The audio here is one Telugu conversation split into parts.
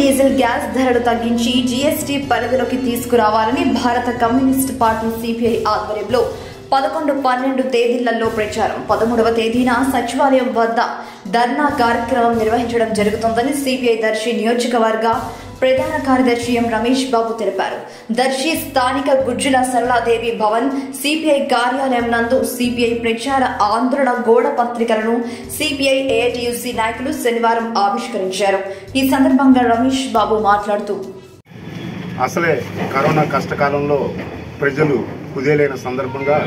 డీజిల్ గ్యాస్ ధరలు తగ్గించి జీఎస్టీ పరిధిలోకి తీసుకురావాలని భారత కమ్యూనిస్ట్ పార్టీ సిపిఐ ఆధ్వర్యంలో పదకొండు పన్నెండు తేదీలలో ప్రచారం పదమూడవ తేదీన సచివాలయం వద్ద ధర్నా కార్యక్రమం నిర్వహించడం జరుగుతోందని సిపిఐ దర్శి నియోజకవర్గ ప్రధాన కార్యదర్శి ఎం రమేష్ బాబు తెలిపారు దర్శి స్థానిక గుజ్జుల సరళాదేవి భవన్ సిపిఐ కార్యాలయం నందు సిపిఐ ప్రచార ఆందోళన గోడ పత్రికలను సిపిఐ ఏఐటియుసి నాయకులు శనివారం ఆవిష్కరించారు ఈ సందర్భంగా రమేష్ బాబు మాట్లాడుతూ అసలే కరోనా కష్టకాలంలో ప్రజలు కుదేలైన సందర్భంగా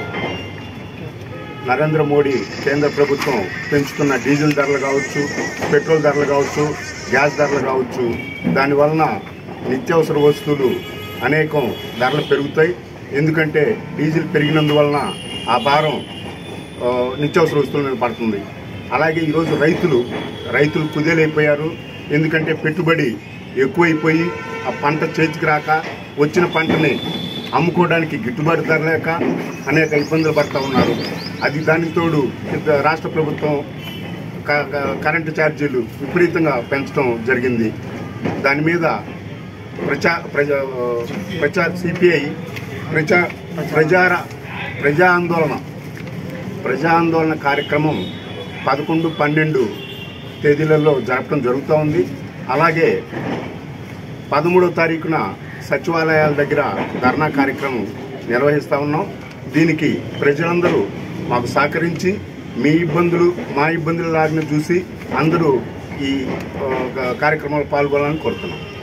నరేంద్ర మోడీ కేంద్ర ప్రభుత్వం పెంచుతున్న డీజిల్ ధరలు కావచ్చు పెట్రోల్ ధరలు కావచ్చు గ్యాస్ ధరలు కావచ్చు దానివలన నిత్యావసర వస్తువులు అనేకం ధరలు పెరుగుతాయి ఎందుకంటే డీజిల్ పెరిగినందువలన ఆ భారం ఆ, నిత్యావసర వస్తువుల మీద పడుతుంది అలాగే ఈరోజు రైతులు రైతులు కుదేలైపోయారు ఎందుకంటే పెట్టుబడి ఎక్కువైపోయి ఆ పంట చేతికి రాక వచ్చిన పంటని అమ్ముకోవడానికి గిట్టుబాటు ధర లేక అనేక ఇబ్బందులు పడుతూ ఉన్నారు అది దానికి తోడు ఇంత రాష్ట్ర ప్రభుత్వం క- క- కరెంటు ఛార్జీలు విపరీతంగా పెంచడం జరిగింది దాని మీద ప్రజా ప్రజా ప్రజా సిపిఐ ప్రజా ప్రజార ప్రజా ఆందోళన ప్రజా ఆందోళన కార్యక్రమం పదకొండు పన్నెండు తేదీలలో జరపడం జరుగుతూ ఉంది అలాగే పదమూడో తారీఖున సచివాలయాల దగ్గర ధర్నా కార్యక్రమం నిర్వహిస్తా ఉన్నాం దీనికి ప్రజలందరూ మాకు సహకరించి మీ ఇబ్బందులు మా ఇబ్బందుల లాగిన చూసి అందరూ ఈ ఆ, కార్యక్రమంలో పాల్గొనాలని కోరుతున్నాం